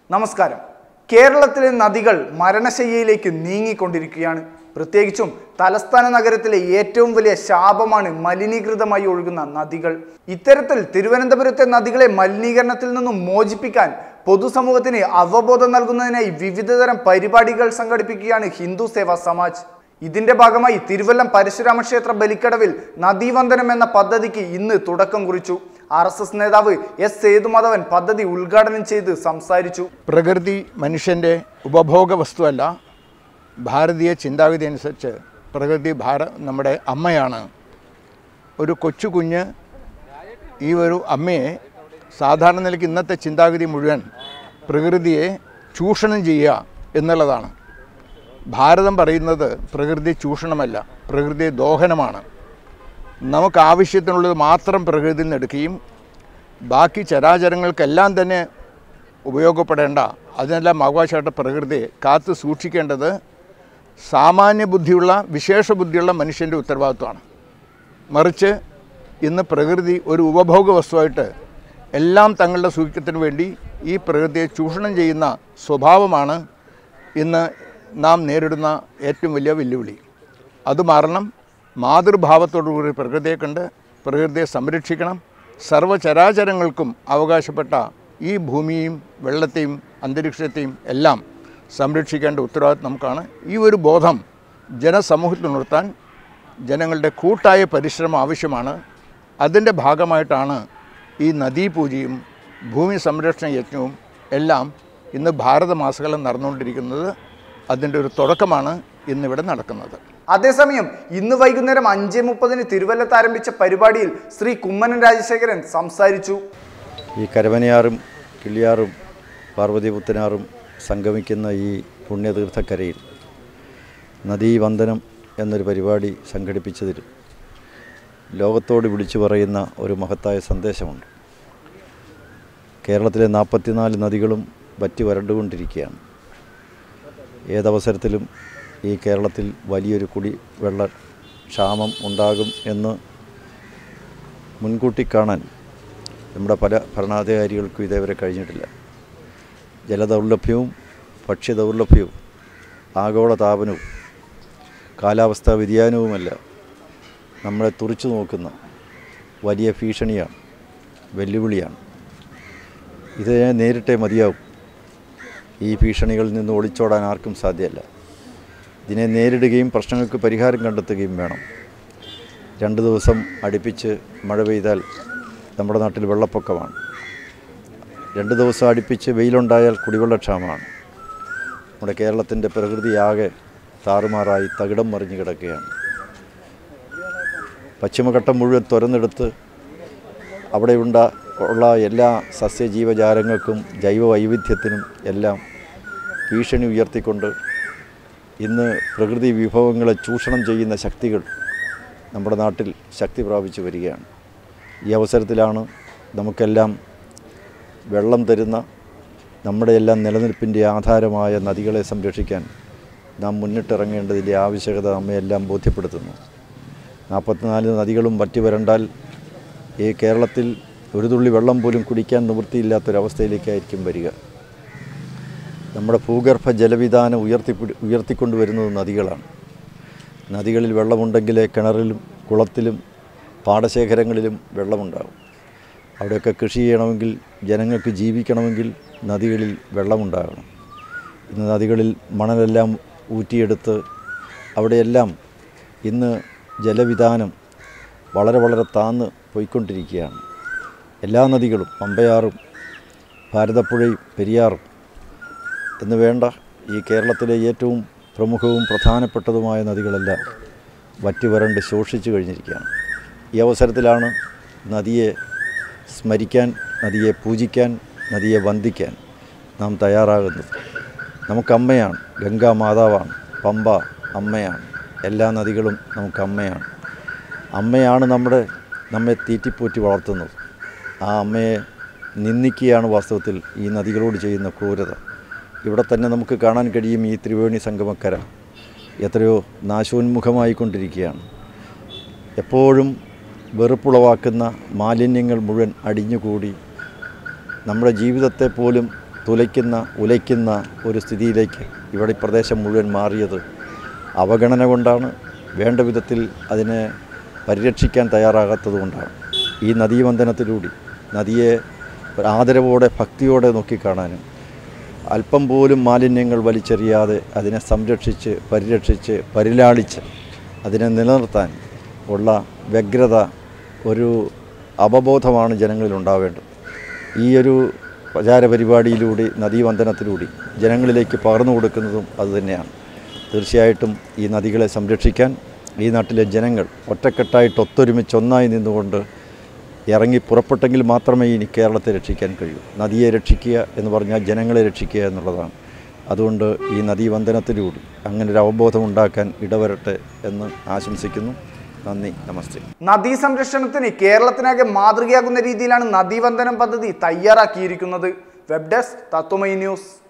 നമസ്കാരം കേരളത്തിലെ നദികൾ മരണശയ്യയിലേക്ക് നീങ്ങിക്കൊണ്ടിരിക്കുകയാണ് പ്രത്യേകിച്ചും തലസ്ഥാന നഗരത്തിലെ ഏറ്റവും വലിയ ശാപമാണ് മലിനീകൃതമായി ഒഴുകുന്ന നദികൾ ഇത്തരത്തിൽ തിരുവനന്തപുരത്തെ നദികളെ മലിനീകരണത്തിൽ നിന്നും മോചിപ്പിക്കാൻ പൊതുസമൂഹത്തിന് അവബോധം നൽകുന്നതിനായി വിവിധതരം പരിപാടികൾ സംഘടിപ്പിക്കുകയാണ് ഹിന്ദു സേവാ സമാജ് ഇതിന്റെ ഭാഗമായി തിരുവല്ലം പരശുരാമ ക്ഷേത്ര ബലിക്കടവിൽ നദീവന്ദനം എന്ന പദ്ധതിക്ക് ഇന്ന് തുടക്കം കുറിച്ചു ആർ എസ് എസ് നേതാവ് എസ് സേതുമാധവൻ പദ്ധതി ഉദ്ഘാടനം ചെയ്ത് സംസാരിച്ചു പ്രകൃതി മനുഷ്യൻ്റെ ഉപഭോഗ വസ്തുവല്ല ഭാരതീയ ചിന്താഗതി അനുസരിച്ച് പ്രകൃതി ഭാര നമ്മുടെ അമ്മയാണ് ഒരു കൊച്ചു കുഞ്ഞ് ഈ ഒരു അമ്മയെ സാധാരണ നിലയ്ക്ക് ഇന്നത്തെ ചിന്താഗതി മുഴുവൻ പ്രകൃതിയെ ചൂഷണം ചെയ്യുക എന്നുള്ളതാണ് ഭാരതം പറയുന്നത് പ്രകൃതി ചൂഷണമല്ല പ്രകൃതി ദോഹനമാണ് നമുക്ക് ആവശ്യത്തിനുള്ളത് മാത്രം പ്രകൃതിയിൽ നിന്ന് എടുക്കുകയും ബാക്കി ചരാചരങ്ങൾക്കെല്ലാം തന്നെ ഉപയോഗപ്പെടേണ്ട അതിനെല്ലാം അവകാശമായിട്ട് പ്രകൃതിയെ കാത്തു സൂക്ഷിക്കേണ്ടത് സാമാന്യ ബുദ്ധിയുള്ള വിശേഷ ബുദ്ധിയുള്ള മനുഷ്യൻ്റെ ഉത്തരവാദിത്വമാണ് മറിച്ച് ഇന്ന് പ്രകൃതി ഒരു ഉപഭോഗ വസ്തുവായിട്ട് എല്ലാം തങ്ങളുടെ സൂക്ഷ്യത്തിന് വേണ്ടി ഈ പ്രകൃതിയെ ചൂഷണം ചെയ്യുന്ന സ്വഭാവമാണ് ഇന്ന് നാം നേരിടുന്ന ഏറ്റവും വലിയ വെല്ലുവിളി അത് മാറണം മാതൃഭാവത്തോടുകൂടി പ്രകൃതിയെ കണ്ട് പ്രകൃതിയെ സംരക്ഷിക്കണം സർവ്വചരാചരങ്ങൾക്കും അവകാശപ്പെട്ട ഈ ഭൂമിയും വെള്ളത്തെയും അന്തരീക്ഷത്തെയും എല്ലാം സംരക്ഷിക്കേണ്ട ഉത്തരവാദിത്വം നമുക്കാണ് ഈ ഒരു ബോധം ജനസമൂഹത്തിൽ നിർത്താൻ ജനങ്ങളുടെ കൂട്ടായ പരിശ്രമം ആവശ്യമാണ് അതിൻ്റെ ഭാഗമായിട്ടാണ് ഈ നദീപൂജയും ഭൂമി സംരക്ഷണ യജ്ഞവും എല്ലാം ഇന്ന് ഭാരതമാസകാലം നടന്നുകൊണ്ടിരിക്കുന്നത് അതിൻ്റെ ഒരു തുടക്കമാണ് ഇന്നിവിടെ നടക്കുന്നത് അതേസമയം ഇന്ന് വൈകുന്നേരം അഞ്ച് മുപ്പതിന് തിരുവല്ലത്ത് ആരംഭിച്ച പരിപാടിയിൽ ശ്രീ കുമ്മനം രാജശേഖരൻ സംസാരിച്ചു ഈ കരവനയാറും കിള്ളിയാറും പാർവതിപുത്തനാറും സംഗമിക്കുന്ന ഈ പുണ്യതീർത്ഥക്കരയിൽ നദീവന്ദനം എന്നൊരു പരിപാടി സംഘടിപ്പിച്ചതിൽ ലോകത്തോട് വിളിച്ചു പറയുന്ന ഒരു മഹത്തായ സന്ദേശമുണ്ട് കേരളത്തിലെ നാൽപ്പത്തിനാല് നദികളും വറ്റി വരണ്ടുകൊണ്ടിരിക്കുകയാണ് ഏതവസരത്തിലും ഈ കേരളത്തിൽ വലിയൊരു കുടി വെള്ള ക്ഷാമം ഉണ്ടാകും എന്ന് മുൻകൂട്ടി കാണാൻ നമ്മുടെ പല ഭരണാധികാരികൾക്കും ഇതേവരെ കഴിഞ്ഞിട്ടില്ല ജലദൗർലഭ്യവും ഭക്ഷ്യദൗർലഭ്യവും ആഗോള താപനവും കാലാവസ്ഥാ വ്യതിയാനവുമല്ല നമ്മളെ തുറച്ചു നോക്കുന്ന വലിയ ഭീഷണിയാണ് വെല്ലുവിളിയാണ് ഇതിനെ നേരിട്ടേ മതിയാവും ഈ ഭീഷണികളിൽ നിന്ന് ഒളിച്ചോടാൻ ആർക്കും സാധ്യമല്ല ഇതിനെ നേരിടുകയും പ്രശ്നങ്ങൾക്ക് പരിഹാരം കണ്ടെത്തുകയും വേണം രണ്ട് ദിവസം അടുപ്പിച്ച് മഴ പെയ്താൽ നമ്മുടെ നാട്ടിൽ വെള്ളപ്പൊക്കമാണ് രണ്ട് ദിവസം അടുപ്പിച്ച് വെയിലുണ്ടായാൽ കുടിവെള്ളക്ഷാമമാണ് നമ്മുടെ കേരളത്തിൻ്റെ പ്രകൃതിയാകെ താറുമാറായി തകിടം മറിഞ്ഞു കിടക്കുകയാണ് പശ്ചിമഘട്ടം മുഴുവൻ തുറന്നെടുത്ത് അവിടെ ഉണ്ട ഉള്ള എല്ലാ സസ്യജീവജാലങ്ങൾക്കും ജൈവ വൈവിധ്യത്തിനും എല്ലാം ഭീഷണി ഉയർത്തിക്കൊണ്ട് ഇന്ന് പ്രകൃതി വിഭവങ്ങളെ ചൂഷണം ചെയ്യുന്ന ശക്തികൾ നമ്മുടെ നാട്ടിൽ ശക്തി പ്രാപിച്ചു വരികയാണ് ഈ അവസരത്തിലാണ് നമുക്കെല്ലാം വെള്ളം തരുന്ന നമ്മുടെ എല്ലാം നിലനിൽപ്പിൻ്റെ ആധാരമായ നദികളെ സംരക്ഷിക്കാൻ നാം മുന്നിട്ടിറങ്ങേണ്ടതിൻ്റെ ആവശ്യകത നമ്മയെല്ലാം ബോധ്യപ്പെടുത്തുന്നു നാൽപ്പത്തിനാല് നദികളും വറ്റി വരണ്ടാൽ ഈ കേരളത്തിൽ ഒരു തുള്ളി വെള്ളം പോലും കുടിക്കാൻ നിവൃത്തിയില്ലാത്തൊരവസ്ഥയിലേക്കായിരിക്കും വരിക നമ്മുടെ ഭൂഗർഭ ജലവിധാനം ഉയർത്തിപ്പിടി ഉയർത്തിക്കൊണ്ടുവരുന്നത് നദികളാണ് നദികളിൽ വെള്ളമുണ്ടെങ്കിലേ കിണറിലും കുളത്തിലും പാടശേഖരങ്ങളിലും വെള്ളമുണ്ടാകും അവിടെയൊക്കെ കൃഷി ചെയ്യണമെങ്കിൽ ജനങ്ങൾക്ക് ജീവിക്കണമെങ്കിൽ നദികളിൽ വെള്ളമുണ്ടാകണം ഇന്ന് നദികളിൽ മണലെല്ലാം ഊറ്റിയെടുത്ത് അവിടെയെല്ലാം ഇന്ന് ജലവിധാനം വളരെ വളരെ താന്ന് പോയിക്കൊണ്ടിരിക്കുകയാണ് എല്ലാ നദികളും പമ്പയാറും ഭാരതപ്പുഴയും പെരിയാറും എന്ന് വേണ്ട ഈ കേരളത്തിലെ ഏറ്റവും പ്രമുഖവും പ്രധാനപ്പെട്ടതുമായ നദികളെല്ലാം വറ്റി വരണ്ട് ശോഷിച്ചു കഴിഞ്ഞിരിക്കുകയാണ് ഈ അവസരത്തിലാണ് നദിയെ സ്മരിക്കാൻ നദിയെ പൂജിക്കാൻ നദിയെ വന്ദിക്കാൻ നാം തയ്യാറാകുന്നത് നമുക്കമ്മയാണ് ഗംഗാ മാതാവാണ് പമ്പ അമ്മയാണ് എല്ലാ നദികളും നമുക്ക് അമ്മയാണ് അമ്മയാണ് നമ്മുടെ നമ്മെ തീറ്റിപ്പോറ്റി വളർത്തുന്നത് ആ അമ്മയെ നിന്ദിക്കുകയാണ് വാസ്തവത്തിൽ ഈ നദികളോട് ചെയ്യുന്ന ക്രൂരത ഇവിടെ തന്നെ നമുക്ക് കാണാൻ കഴിയും ഈ ത്രിവേണി സംഗമക്കര എത്രയോ നാശോന്മുഖമായിക്കൊണ്ടിരിക്കുകയാണ് എപ്പോഴും വെറുപ്പുളവാക്കുന്ന മാലിന്യങ്ങൾ മുഴുവൻ അടിഞ്ഞുകൂടി നമ്മുടെ ജീവിതത്തെ പോലും തുലയ്ക്കുന്ന ഉലയ്ക്കുന്ന ഒരു സ്ഥിതിയിലേക്ക് ഇവിടെ ഈ പ്രദേശം മുഴുവൻ മാറിയത് അവഗണന കൊണ്ടാണ് വേണ്ട വിധത്തിൽ അതിനെ പരിരക്ഷിക്കാൻ തയ്യാറാകാത്തത് കൊണ്ടാണ് ഈ നദീവന്ദനത്തിലൂടെ നദിയെ ഒരു ആദരവോടെ ഭക്തിയോടെ നോക്കിക്കാണാനും അല്പം പോലും മാലിന്യങ്ങൾ വലിച്ചെറിയാതെ അതിനെ സംരക്ഷിച്ച് പരിരക്ഷിച്ച് പരിലാളിച്ച് അതിനെ നിലനിർത്താൻ ഉള്ള വ്യഗ്രത ഒരു അവബോധമാണ് ജനങ്ങളിൽ ഉണ്ടാവേണ്ടത് ഈ ഒരു പ്രചാര പരിപാടിയിലൂടെ നദീവന്ദനത്തിലൂടെ ജനങ്ങളിലേക്ക് പകർന്നു കൊടുക്കുന്നതും അതുതന്നെയാണ് തീർച്ചയായിട്ടും ഈ നദികളെ സംരക്ഷിക്കാൻ ഈ നാട്ടിലെ ജനങ്ങൾ ഒറ്റക്കെട്ടായിട്ട് ഒത്തൊരുമിച്ച് ഒന്നായി നിന്നുകൊണ്ട് ഇറങ്ങി പുറപ്പെട്ടെങ്കിൽ മാത്രമേ ഇനി കേരളത്തെ രക്ഷിക്കാൻ കഴിയൂ നദിയെ രക്ഷിക്കുക എന്ന് പറഞ്ഞാൽ ജനങ്ങളെ രക്ഷിക്കുക എന്നുള്ളതാണ് അതുകൊണ്ട് ഈ നദീവന്ദനത്തിലൂടെ അങ്ങനെ ഒരു അവബോധം ഉണ്ടാക്കാൻ ഇടവരട്ടെ എന്ന് ആശംസിക്കുന്നു നന്ദി നമസ്തേ നദീ സംരക്ഷണത്തിന് കേരളത്തിനാകെ മാതൃകയാകുന്ന രീതിയിലാണ് നദീവന്ദനം പദ്ധതി തയ്യാറാക്കിയിരിക്കുന്നത് വെബ് ഡെസ്ക് തത്വമൈ ന്യൂസ്